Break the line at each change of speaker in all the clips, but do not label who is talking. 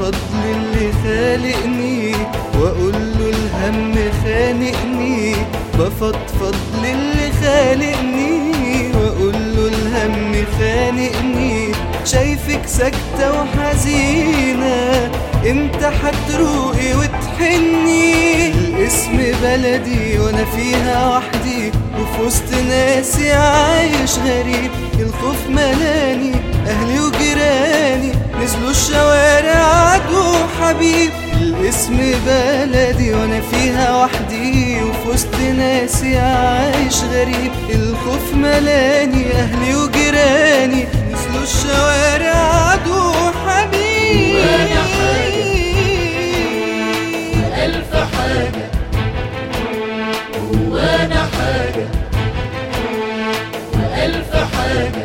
فضل اللي خالقني واقول له الهم خانقني بفضفض للي خالقني واقول له الهم خانقني شايفك ساكتة وحزينة امتى هتروقي وتحني الاسم بلدي وانا فيها وحدي وفي وسط ناسي عايش غريب الخوف ملاني اهلي وجيراني نزلوا الشوارع عدو حبيب الاسم بلدي وانا فيها وحدي وفي وسط ناسي عايش غريب الخوف ملاني اهلي وجيراني نزلوا الشوارع عدو حبيب
وانا حاجة ألف حاجة وانا حاجة وألف حاجة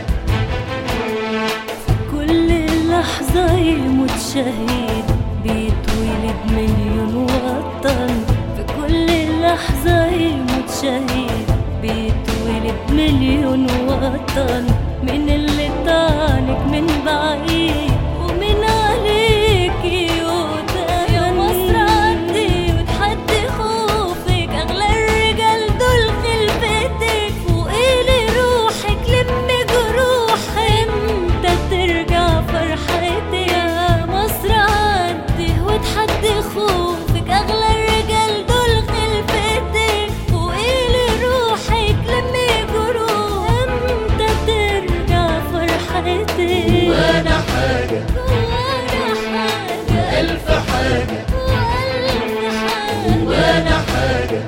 كل لحظة يموت شهيد بيتولد مليون وطن في كل لحظة يموت شهيد بيتولد مليون وطن من اللي طعنك من بعيد ومن عليكي وده يا مصر عدي وتحدي خوفك أغلى الرجال دول خلفتك فوقيلي روحك لمي جروحك امتى ترجع فرحتي يا مصر عدي وتحدي خوفك أغلى الرجال دول خلفتك فوقيلي روحك لمي جروح امتى ترجع فرحتي
وانا حاجة
وانا حاجة
ألف حاجة
وألف حاجة
وانا حاجة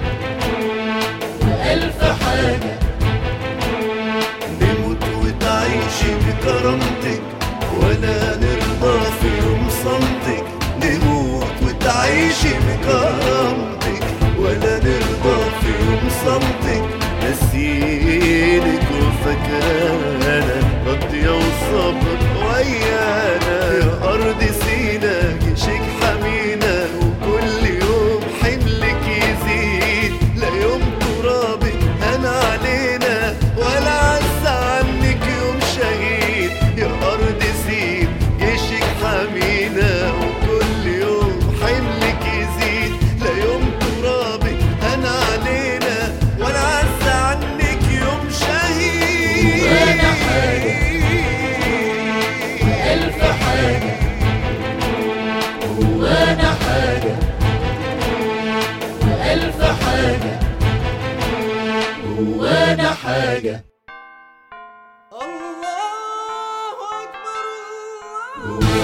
وألف حاجة
نموت وتعيشي بكرامتك ولا نرضى في يوم صمتك نموت وتعيشي بكرامتك ولا نرضى في يوم صمتك نسينك وفكرانا راضية وصبر ويانا يا أرض سينا جيشك حمينا وكل يوم حملك يزيد لا يوم ترابك هان علينا ولا عز عنك يوم شهيد يا أرض سين جيشك حمينا وكل يوم حملك يزيد لا يوم ترابك هان علينا ولا عز عنك يوم شهيد
وانا حاجة ألف حاجة وانا حاجة وألف حاجة وانا حاجة
الله أكبر الله